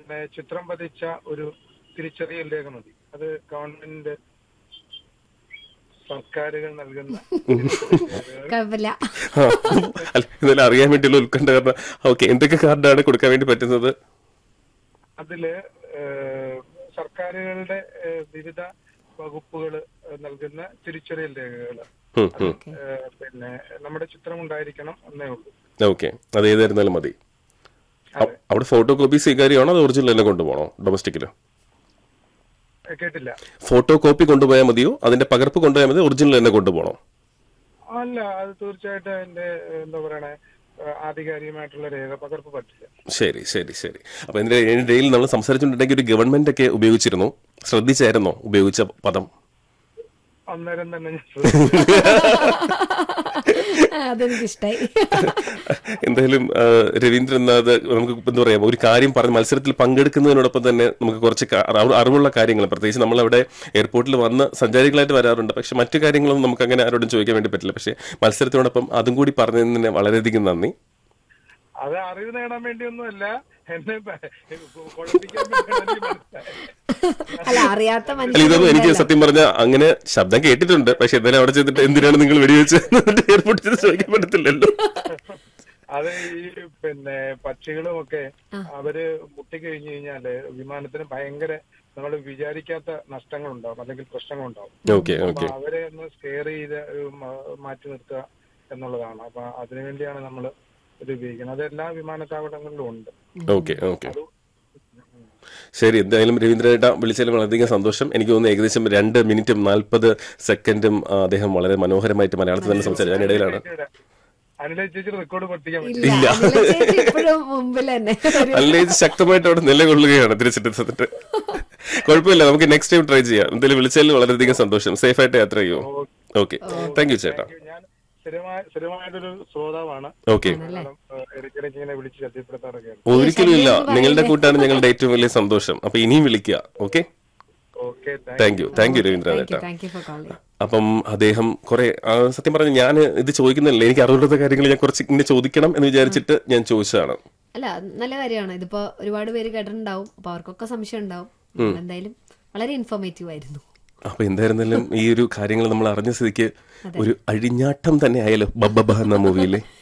പിന്നെ ചിത്രം പതിച്ച ഒരു തിരിച്ചറിയൽ രേഖ മതി അത് ഗവൺമെന്റ് സർക്കാരുകൾ നൽകുന്ന കുഴപ്പമില്ല ആ, അല്ല ഇതെല്ലാം അറിയാൻ വേണ്ടിയുള്ള ഉത്കണ്ഠ കാരണം ഓക്കെ എന്തൊക്കെ കാർഡാണ് കൊടുക്കാൻ വേണ്ടി പറ്റുന്നത് അതില് ഏഹ്, സർക്കാരുകളുടെ ഏഹ്, വിവിധ വകുപ്പുകൾ നൽകുന്ന തിരിച്ചറിയൽ രേഖകൾ ഉം, ഉം. പിന്നെ നമ്മുടെ ചിത്രം ഉണ്ടായിരിക്കണം എന്നേ ഉള്ളൂ ഓക്കെ അത് ഏതായിരുന്നാലും മതി അതെ അ- അവിടെ ഫോട്ടോ കോപ്പി സ്വീകാര്യമാണോ അത് ഒറിജിനൽ തന്നെ കൊണ്ടുപോകണോ ഡൊമസ്റ്റിക്കില് ഏഹ്, കേട്ടില്ല ഫോട്ടോ കോപ്പി കൊണ്ടുപോയാൽ മതിയോ അതിന്റെ പകർപ്പ് കൊണ്ടുപോയാൽ മതി ഒറിജിനൽ തന്നെ കൊണ്ടുപോകണോ അല്ല അത് തീർച്ചയായിട്ടും അതിന്റെ ഏഹ്, എന്താ പറയണേ ഏഹ്, ആധികാരികമായിട്ടുള്ള രേഖ പകർപ്പ് പറ്റില്ല ശരി ശരി ശരി അപ്പൊ ഇതിന്റെ ഇടയിൽ നമ്മൾ സംസാരിച്ചിട്ടുണ്ടെങ്കിൽ ഒരു ഗവൺമെന്റ് ഒക്കെ ഉപയോഗിച്ചിരുന്നു ശ്രദ്ധിച്ചായിരുന്നോ ഉപയോഗിച്ച പദം അന്നേരം തന്നെ ഞാൻ ശ്രദ്ധിച്ചു. അതെനിക്ക് ഇഷ്ടായി എന്തായാലും ആ, രവീന്ദ്രനാഥ് നമുക്ക് ഇപ്പൊ എന്താ പറയാ ഒരു കാര്യം പറഞ്ഞ് മത്സരത്തിൽ പങ്കെടുക്കുന്നതിനോടൊപ്പം തന്നെ നമുക്ക് കുറച്ച് ക- അറിവ് അറിവുള്ള കാര്യങ്ങൾ പ്രത്യേകിച്ച് നമ്മളവിടെ എയർപോർട്ടിൽ വന്ന് സഞ്ചാരികളായിട്ട് വരാറുണ്ട് പക്ഷെ മറ്റു കാര്യങ്ങളൊന്നും നമുക്ക് അങ്ങനെ ആരോടും ചോദിക്കാൻ വേണ്ടി പറ്റില്ല പക്ഷെ മത്സരത്തിനോടൊപ്പം അതും കൂടി പറഞ്ഞതിന് വളരെയധികം നന്ദി അത് അറിവ് നേടാൻ വേണ്ടിയൊന്നുമല്ല എന്നെ പ- കുഴപ്പിക്കാൻ വേണ്ടിയാണ് എനിക്ക് മനസ്സിലായത്. അല്ല അറിയാത്ത അല്ല ഇതൊന്നും എനിക്ക് മനുഷ്യരുണ്ടല്ലോ. സത്യം പറഞ്ഞ അങ്ങനെ ശബ്ദം കേട്ടിട്ടുണ്ട് പക്ഷെ എന്തായാലും അവിടെ ചെന്നിട്ട് എന്തിനാണ് നിങ്ങൾ വെടിവെച്ചത് എയർപോർട്ടിൽ ചെന്ന് ചോദിക്കാൻ പറ്റത്തില്ലല്ലോ അത് ഈ പിന്നെ പക്ഷികളും ഒക്കെ അവര് മുട്ടിക്കഴിഞ്ഞു കഴിഞ്ഞാല് വിമാനത്തിന് ഭയങ്കര നമ്മൾ വിചാരിക്കാത്ത നഷ്ടങ്ങളുണ്ടാവും അല്ലെങ്കിൽ പ്രശ്നങ്ങളുണ്ടാവും ഓക്കെ അപ്പൊ ഓക്കെ അവരെ ഒന്ന് സ്കെയർ ചെയ്ത് ഉം, ആ, മാറ്റി നിർത്തുക എന്നുള്ളതാണ് അപ്പൊ അതിനുവേണ്ടിയാണ് നമ്മൾ ഇത് ഉപയോഗിക്കുന്നത് അത് എല്ലാ വിമാനത്താവളങ്ങളിലും ഉണ്ട് ഓക്കെ ഓക്കെ ശരി എന്തായാലും രവീന്ദ്രേട്ട വിളിച്ചതിൽ വളരെയധികം സന്തോഷം എനിക്ക് തോന്നുന്നു ഏകദേശം രണ്ട് മിനിറ്റും നാൽപ്പത് സെക്കൻഡും ആ, അദ്ദേഹം വളരെ മനോഹരമായിട്ട് മലയാളത്തിൽ തന്നെ സംസാരിച്ചു അതിനിടയിലാണ് അനില ചേച്ചി റെക്കോർഡ് പൊട്ടിക്കാൻ പറ്റും ഇല്ല അനില ചേച്ചി ഇപ്പോഴും മുമ്പിൽ തന്നെ ഒരു- നല്ല ഇത് ശക്തമായിട്ട് അവിടെ നിലകൊള്ളുകയാണ് തിരിച്ചെടുത്തിട്ട് കുഴപ്പമില്ല നമുക്ക് നെക്സ്റ്റ് ടൈം ട്രൈ ചെയ്യാം എന്തായാലും വിളിച്ചതിൽ വളരെയധികം സന്തോഷം സേഫ് ആയിട്ട് യാത്ര ചെയ്യൂ ഓക്കെ താങ്ക് യു ചേട്ടാ ഞാൻ സ്ഥിരമായ സ്ഥിരമായിട്ടൊരു ശ്രോതാവാണ് ഓക്കെ കാരണം ഏഹ്, ഇടയ്ക്കിടയ്ക്ക് ഇങ്ങനെ വിളിച്ച് ശക്തിപ്പെടുത്താറൊക്കെയാണ് ഒരിക്കലും ഇല്ല നിങ്ങളുടെ കൂട്ടാണ് ഞങ്ങളുടെ ഏറ്റവും വലിയ സന്തോഷം അപ്പൊ ഇനിയും വിളിക്കുക okay okay thank you thank you Ravindra thank you ചേട്ടാ താങ്ക് യു ഫോർ കോളിംഗ് അപ്പം അദ്ദേഹം കുറെ ആ, സത്യം പറഞ്ഞ ഞാൻ ഇത് ചോദിക്കുന്നില്ല എനിക്ക് അറിവുള്ള കാര്യങ്ങൾ ഞാൻ കുറച്ച് ഇങ്ങനെ ചോദിക്കണം എന്ന് വിചാരിച്ചിട്ട് ഞാൻ ചോദിച്ചതാണ് അല്ല നല്ല കാര്യമാണ് ഇതിപ്പോ ഒരുപാട് പേര് കേട്ടിട്ടുണ്ടാവും അപ്പൊ അവർക്കൊക്കെ സംശയം ഉണ്ടാവും എന്തായാലും വളരെ ഇൻഫോർമേറ്റീവ് ആയിരുന്നു അപ്പൊ എന്തായിരുന്നാലും ഈ ഒരു കാര്യങ്ങൾ നമ്മൾ അറിഞ്ഞ സ്ഥിതിക്ക് ഒരു അഴിഞ്ഞാട്ടം തന്നെ ആയാലോ ബബ്ബബ എന്ന മൂവിയിലെ